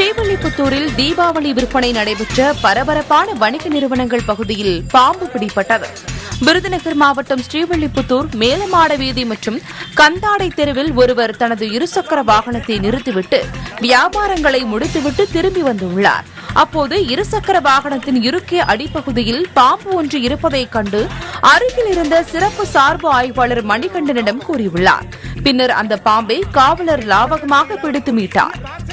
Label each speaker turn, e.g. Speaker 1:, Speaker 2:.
Speaker 1: ஸ்ரீவில்லிபுத்தூரில் தீபாவளி விற்பனை நடைபெற்ற பரபரப்பான வணிக நிறுவனங்கள் பகுதியில் பாம்பு பிடிபட்டது விருதுநகர் மாவட்டம் ஸ்ரீவில்லிபுத்தூர் மேலமாட வீதி மற்றும் கந்தாடை தெருவில் ஒருவர் தனது இருசக்கர வாகனத்தை நிறுத்திவிட்டு வியாபாரங்களை முடித்துவிட்டு திரும்பி வந்துள்ளார் அப்போது இருசக்கர வாகனத்தின் இருக்கே அடிப்பகுதியில் பாம்பு ஒன்று இருப்பதைக் கண்டு அருகில் இருந்த சிறப்பு சார்பு ஆய்வாளர் மணிகண்டனிடம் கூறியுள்ளார் பின்னர் அந்த பாம்பை காவலர் லாவகமாக பிடித்து மீட்டார்